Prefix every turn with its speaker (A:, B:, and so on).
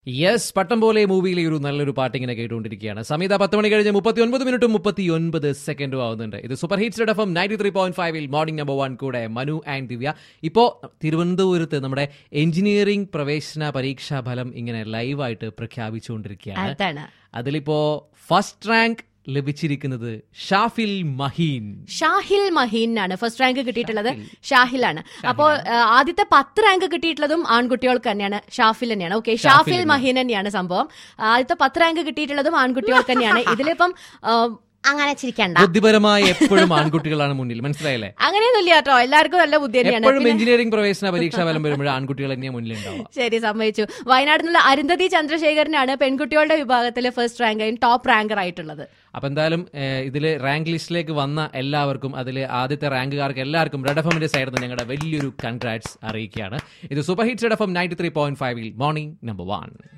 A: yes പട്ടം പോലെ മൂവിയിലെ ഒരു നല്ലൊരു പാട്ട് ഇങ്ങനെ കേട്ടുകൊണ്ടിരിക്കുകയാണ് സമീത പത്ത് മണി കഴിഞ്ഞ് മുപ്പത്തി ഒൻപത് മിനിറ്റും മുപ്പത്തി ഒൻപത് സെക്കൻഡും ആവുന്നുണ്ട് ഇത് super hits F M ninety three point ഫൈവിൽ മോർണിംഗ് നമ്പർ വൺ കൂടെ മനു ആൻഡ് ദിവ്യ ഇപ്പോൾ തിരുവനന്തപുരത്ത് നമ്മുടെ എഞ്ചിനീയറിംഗ് പ്രവേശന പരീക്ഷാ ഫലം ഇങ്ങനെ ലൈവായിട്ട് പ്രഖ്യാപിച്ചുകൊണ്ടിരിക്കുകയാണ്
B: അതാണ്
A: അതിലിപ്പോ ഫസ്റ്റ് റാങ്ക് ലഭിച്ചിരിക്കുന്നത് ഷാഫിൽ മഹീൻ
B: ഷാഹിൽ മഹീനാണ് ഫസ്റ്റ് റാങ്ക് കിട്ടിയിട്ടുള്ളത് ഷാഹിലാണ് അപ്പോ ആ, ആദ്യത്തെ പത്ത് റാങ്ക് കിട്ടിയിട്ടുള്ളതും ആൺകുട്ടികൾക്ക് തന്നെയാണ് ഷാഫിൽ തന്നെയാണ് ഓക്കെ ഷാഫിൽ മഹീൻ തന്നെയാണ് സംഭവം ആദ്യത്തെ പത്ത് റാങ്ക് കിട്ടിയിട്ടുള്ളതും ആൺകുട്ടികൾക്ക് തന്നെയാണ് ഇതിലിപ്പം ആ, അങ്ങനെ ചിരിക്കണ്ട
A: ബുദ്ധിപരമായി എപ്പോഴും ആൺകുട്ടികളാണ് മുന്നിൽ മനസ്സിലായില്ലേ
B: അങ്ങനെയൊന്നുമില്ല കേട്ടോ എല്ലാവർക്കും നല്ല ബുദ്ധി തന്നെയാണ്
A: എപ്പോഴും എഞ്ചിനീയറിംഗ് പ്രവേശന പരീക്ഷാ ഫലം വരുമ്പോൾ ആൺകുട്ടികൾ തന്നെയാണ് മുന്നിലുണ്ടാവുക
B: ശരി സമ്മതിച്ചു വയനാട് നിന്നുള്ള അരുന്ധതി ചന്ദ്രശേഖരനാണ് പെൺകുട്ടികളുടെ വിഭാഗത്തിൽ ഫസ്റ്റ് റാങ്ക് ടോപ്പ് റാങ്കർ ആയിട്ടുള്ളത്
A: അപ്പൊ എന്തായാലും ഏഹ്, ഇതില് റാങ്ക് ലിസ്റ്റിലേക്ക് വന്ന എല്ലാവർക്കും അതിൽ ആദ്യത്തെ റാങ്കുകാർക്ക് എല്ലാവർക്കും റെഡ് എഫ് എമ്മിന്റെ സൈഡിൽ നിന്ന് ഞങ്ങളുടെ വലിയൊരു കൺഗ്രാറ്റ്സ് അറിയിക്കുകയാണ് ഇത് super hits red F M ninety three point ഫൈവിൽ മോർണിംഗ് നമ്പർ വൺ